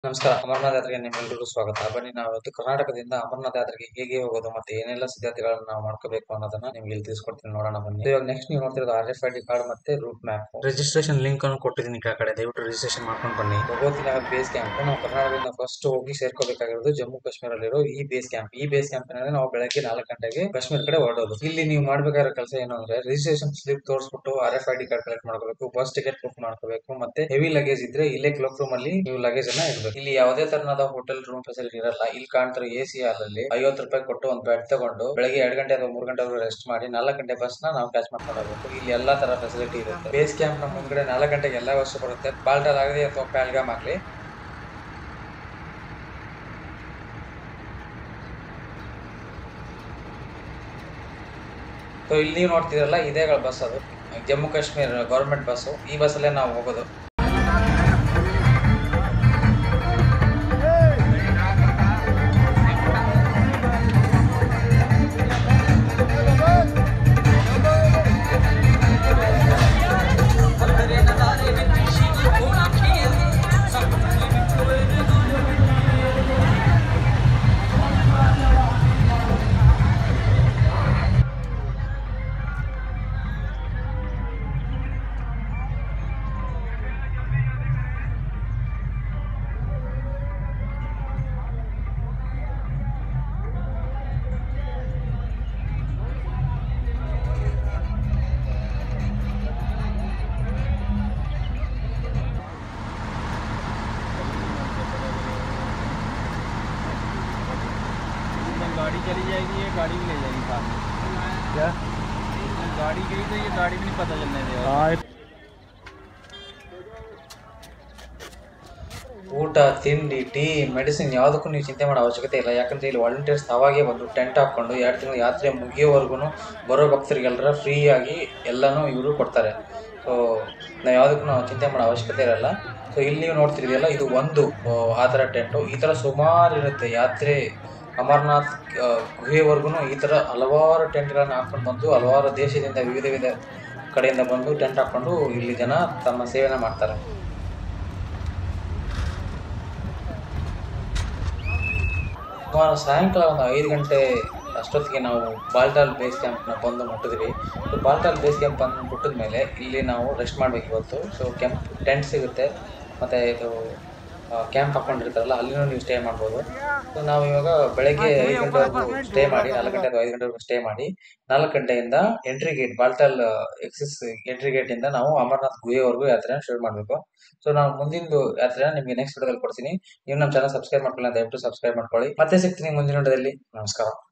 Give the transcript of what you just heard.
ನಮಸ್ಕಾರ ಅಮರನಾಥ ಯಾತ್ರೆಗೆ ನಿಮ್ಮೆಲ್ಲರಿಗೂ ಸ್ವಾಗತ ಬನ್ನಿ ನಾವು ಇವತ್ತು ಕರ್ನಾಟಕದಿಂದ ಅಮರನಾಥ ಯಾತ್ರೆಗೆ ಹೇಗೆ ಹೋಗೋದು ಮತ್ತೆ ಏನೆಲ್ಲ ಸಿದ್ಧತೆಗಳನ್ನ ನಾವು ಮಾಡ್ಕೋಬೇಕು ಅನ್ನೋದನ್ನ ನಿಮ್ಗೆ ಇಲ್ಲಿ ತಿಳಿಸ್ಕೊಡ್ತೀನಿ ನೋಡೋಣ ಬನ್ನಿ ಇವಾಗ ನೆಕ್ಸ್ಟ್ ನೀವು ನೋಡ್ತಿರೋದು R F I D card ಮತ್ತೆ ರೂಟ್ ಮ್ಯಾಪ್ ರಿಜಿಸ್ಟ್ರೇಷನ್ ಲಿಂಕ್ ಅನ್ನು ಕೊಟ್ಟಿದ್ದೀನಿ ಕೆಳಗಡೆ ದಯವಿಟ್ಟು ರಿಜಿಸ್ಟ್ರೇಷನ್ ಮಾಡ್ಕೊಂಡು ಬನ್ನಿ ಭಗವತಿ ಬೇಸ್ ಕ್ಯಾಂಪ್ ನಾವು ಕರ್ನಾಟಕದಿಂದ ಫಸ್ಟ್ ಹೋಗಿ ಸೇರ್ಕೋಬೇಕಾಗಿರೋದು ಜಮ್ಮು ಕಾಶ್ಮೀರಲ್ಲಿರೋ ಈ ಬೇಸ್ ಕ್ಯಾಂಪ್ ಈ ಬೇಸ್ ಕ್ಯಾಂಪ್ ನಲ್ಲಿ ನಾವು ಬೆಳಗ್ಗೆ ನಾಲ್ಕು ಗಂಟೆಗೆ ಕಾಶ್ಮೀರ ಕಡೆ ಹೊರಡೋದು ಇಲ್ಲಿ ನೀವು ಮಾಡ್ಬೇಕಾಗಿರೋ ಕೆಲಸ ಏನು ಅಂದ್ರೆ ರಿಜಿಸ್ಟ್ರೇಷನ್ ಸ್ಲಿಪ್ ತೋರಿಸ್ಬಿಟ್ಟು R F I D card collect ಮಾಡ್ಕೋಬೇಕು ಬಸ್ ಟಿಕೆಟ್ ಬುಕ್ ಮಾಡ್ಕೋಬೇಕು ಮತ್ತೆ ಹೆವಿ ಲಗೇಜ್ ಇದ್ರೆ ಇಲ್ಲೇ ಕ್ಲೋಕ್ ರೂಮ್ ಅಲ್ಲಿ ನೀವು ಲಗೇಜ್ ಅನ್ನ ಇಡಬೇಕು ಇಲ್ಲಿ ಯಾವುದೇ ತರನಾದ ಹೋಟೆಲ್ ರೂಮ್ ಫೆಸಿಲಿಟಿ ಇರಲ್ಲ ಇಲ್ಲಿ ಕಾಣ್ತಿರೋ ಎ ಸಿ ಹಾಲ್ ಅಲ್ಲಿ ಐವತ್ತು ರೂಪಾಯಿ ಕೊಟ್ಟು ಒಂದು ಬೆಡ್ ತಗೊಂಡು ಬೆಳಗ್ಗೆ ಎರಡು ಗಂಟೆ ಅಥವಾ ಮೂರು ಗಂಟೆ ರೆಸ್ಟ್ ಮಾಡಿ ನಾಲ್ಕು ಗಂಟೆ ಬಸ್ ನ ನಾವು ಕ್ಯಾಚ್ ಮಾಡ್ಕೊಂಡು ಹೋಗ್ಬೇಕು ಇಲ್ಲಿ ಎಲ್ಲಾ ತರ ಫೆಸಿಲಿಟಿ ಇರುತ್ತೆ ಬೇಸ್ ಕ್ಯಾಂಪ್ ನ ಮುಂದ್ಗಡೆ ನಾಲ್ಕು ಗಂಟೆಗೆ ಎಲ್ಲ ವರ್ಷ ಬರುತ್ತೆ ಬಾಲ್ಟಲ್ ಆಗಲಿ ಅಥವಾ ಪ್ಯಾಲ್ಗಾಮ್ ಆಗಲಿ ಸೊ ಇಲ್ಲಿ ನೀವು ನೋಡ್ತಿದ್ರಲ್ಲ ಇದೇ ಬಸ್ ಅದು ಜಮ್ಮು ಕಾಶ್ಮೀರ ಗೌರ್ಮೆಂಟ್ ಬಸ್ಸು ಈ ಬಸ್ಸಲ್ಲೇ ನಾವು ಹೋಗೋದು इसमें गाड़ी चली जाएगी ये गाड़ी भी ले जाएगी साथ में क्या इसमें गाड़ी गई तो ये गाड़ी भी नहीं पता चलने देगा हाँ ಊಟ ತಿಂಡಿ ಟೀ ಮೆಡಿಸಿನ್ ಯಾವುದಕ್ಕೂ ನೀವು ಚಿಂತೆ ಮಾಡೋ ಅವಶ್ಯಕತೆ ಇಲ್ಲ ಯಾಕಂದ್ರೆ ಇಲ್ಲಿ ವಾಲಂಟಿಯರ್ಸ್ ತಾವಾಗೇ ಬಂದು ಟೆಂಟ್ ಹಾಕೊಂಡು ಎರಡು ತಿಂಗಳು ಯಾತ್ರೆ ಮುಗಿಯೋವರೆಗೂ ಬರೋ ಭಕ್ತರಿಗೆಲ್ಲರ ಫ್ರೀ ಆಗಿ ಎಲ್ಲನೂ ಇವರು ಕೊಡ್ತಾರೆ ಸೊ ನಾವು ಯಾವುದಕ್ಕೂ ನಾವು ಚಿಂತೆ ಮಾಡೋ ಅವಶ್ಯಕತೆ ಇರಲ್ಲ ಸೊ ಇಲ್ಲಿ ನೀವು ನೋಡ್ತಿದ್ದೀರಲ್ಲ ಇದು ಒಂದು ಆ, ಆ ಥರ ಟೆಂಟು ಈ ಥರ ಸುಮಾರು ಇರುತ್ತೆ ಯಾತ್ರೆ ಅಮರನಾಥ್ ಗುಹೆವರೆಗೂ ಈ ಥರ ಹಲವಾರು ಟೆಂಟ್ಗಳನ್ನ ಹಾಕೊಂಡು ಬಂದು ಹಲವಾರು ದೇಶದಿಂದ ವಿವಿಧ ವಿಧ ಕಡೆಯಿಂದ ಬಂದು ಟೆಂಟ್ ಹಾಕೊಂಡು ಇಲ್ಲಿ ಜನ ತಮ್ಮ ಸೇವೆನ ಮಾಡ್ತಾರೆ ಸುಮಾರು ಸಾಯಂಕಾಲ ಒಂದು ಐದು ಗಂಟೆ ಅಷ್ಟೊತ್ತಿಗೆ ನಾವು ಬಾಲ್ಟಾಲ್ ಬೇಸ್ ಕ್ಯಾಂಪ್ನ ಬಂದು ಮುಟ್ಟಿದ್ವಿ ಸೊ ಬಾಲ್ಟಾಲ್ ಬೇಸ್ ಕ್ಯಾಂಪ್ ಬಂದು ಮುಟ್ಟಿದ ಮೇಲೆ ಇಲ್ಲಿ ನಾವು ರೆಸ್ಟ್ ಮಾಡ್ಬೇಕು ಇವತ್ತು ಸೊ ಕ್ಯಾಂಪ್ ಟೆಂಟ್ ಸಿಗುತ್ತೆ ಮತ್ತು ಇದು ಕ್ಯಾಂಪ್ ಹಾಕೊಂಡಿರ್ತಾರಲ್ಲ ಅಲ್ಲಿನೂ ನೀವು ಸ್ಟೇ ಮಾಡ್ಬೋದು ಸೊ ನಾವು ಇವಾಗ ಬೆಳಗ್ಗೆ ಐದು ಗಂಟೆವರೆಗೂ ಸ್ಟೇ ಮಾಡಿ ನಾಲ್ಕು ಗಂಟೆ ಅಥವಾ ಐದು ಗಂಟೆವರೆಗೂ ಸ್ಟೇ ಮಾಡಿ ನಾಲ್ಕು ಗಂಟೆಯಿಂದ ಎಂಟ್ರಿ ಗೇಟ್ ಬಾಲ್ಟಾಲ್ ಎಕ್ಸಿಸ್ ಎಂಟ್ರಿ ಗೇಟಿಂದ ನಾವು ಅಮರನಾಥ್ ಗುಹೆವರೆಗೂ ಯಾತ್ರೆನ ಶುರು ಮಾಡಬೇಕು ಸೊ ನಾವು ಮುಂದಿನ ಯಾತ್ರೆನ ನಿಮಗೆ ನೆಕ್ಸ್ಟ್ ವಿಡಿಯೋದಲ್ಲಿ ಕೊಡ್ತೀನಿ ನೀವು ನಮ್ಮ ಚಾನಲ್ ಸಬ್ಸ್ಕ್ರೈಬ್ ಮಾಡ್ಕೊಳ್ಳಿ ದಯವಿಟ್ಟು ಸಬ್ಸ್ಕ್ರೈಬ್ ಮಾಡ್ಕೊಳ್ಳಿ ಮತ್ತೆ ಸಿಗ್ತೀನಿ ಮುಂದಿನ ವಿಡಿಯೋದಲ್ಲಿ ನಮಸ್ಕಾರ